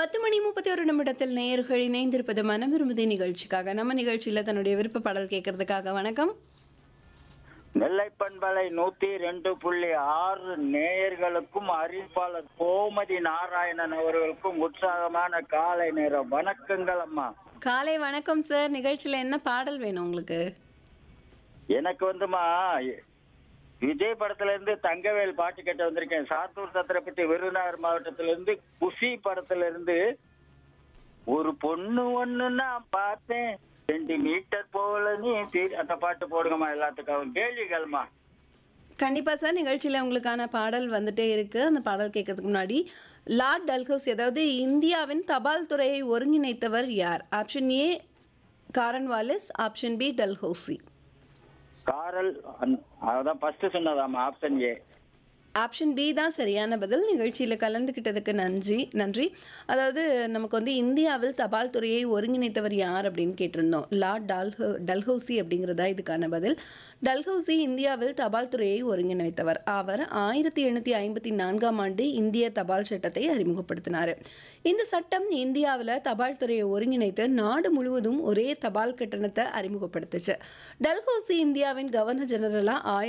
பத்து மணி முப்பத்தி ஒரு நிமிடத்தில் நேயர்கள் இணைந்திருப்பது மனம் விரும்புதி நிகழ்ச்சிக்காக நம்ம நிகழ்ச்சியில தன்னுடைய விருப்ப பாடல் கேட்கறதுக்காக வணக்கம் நெல்லை பண்பலை நூத்தி ரெண்டு புள்ளி ஆறு நேயர்களுக்கும் அறிவிப்பாளர் கோமதி நாராயணன் அவர்களுக்கும் உற்சாகமான காலை நேரம் வணக்கங்கள் அம்மா காலை வணக்கம் சார் நிகழ்ச்சியில என்ன பாடல் வேணும் உங்களுக்கு எனக்கு வந்துமா விஜய் படத்துல இருந்து தங்கவேல் பாட்டு கேட்ட வந்திருக்கேன் சாத்தூர் சத்திரப்பட்டி விருதுநகர் மாவட்டத்துல இருந்து குஷி படத்துல இருந்து ஒரு பொண்ணு ஒண்ணு நான் பார்த்தேன் சென்டிமீட்டர் போல நீ தீ- அந்த பாட்டு போடுங்கம்மா எல்லாத்துக்கும் கேள்விகள்மா கண்டிப்பா சார் நிகழ்ச்சியில உங்களுக்கான பாடல் வந்துட்டே இருக்கு அந்த பாடல் கேட்கறதுக்கு முன்னாடி லார்ட் டல்ஹவுஸ் அதாவது இந்தியாவின் தபால் துறையை ஒருங்கிணைத்தவர் யார் option A Cornwallis option B Dalhousie காரல் அன்- அதான் ஃபர்ஸ்ட் சொன்னதாமா ஆப்ஷன் ஏ ஆப்ஷன் பி தான் சரியான பதில் நிகழ்ச்சியில் கலந்துக்கிட்டதுக்கு நன்றி நன்றி அதாவது நமக்கு வந்து இந்தியாவில் தபால் துறையை ஒருங்கிணைத்தவர் யார் அப்படின்னு கேட்டிருந்தோம் லார்ட் டால்ஹோ டல்ஹௌசி அப்படிங்கிறதா இதுக்கான பதில் டல்ஹௌசி இந்தியாவில் தபால் துறையை ஒருங்கிணைத்தவர் அவர் ஆயிரத்தி எண்ணூற்றி ஐம்பத்தி நான்காம் ஆண்டு இந்திய தபால் சட்டத்தை அறிமுகப்படுத்தினார் இந்த சட்டம் இந்தியாவில் தபால் துறையை ஒருங்கிணைத்து நாடு முழுவதும் ஒரே தபால் கட்டணத்தை அறிமுகப்படுத்துச்சு டல்ஹௌசி இந்தியாவின் கவர்னர் ஜெனரலாக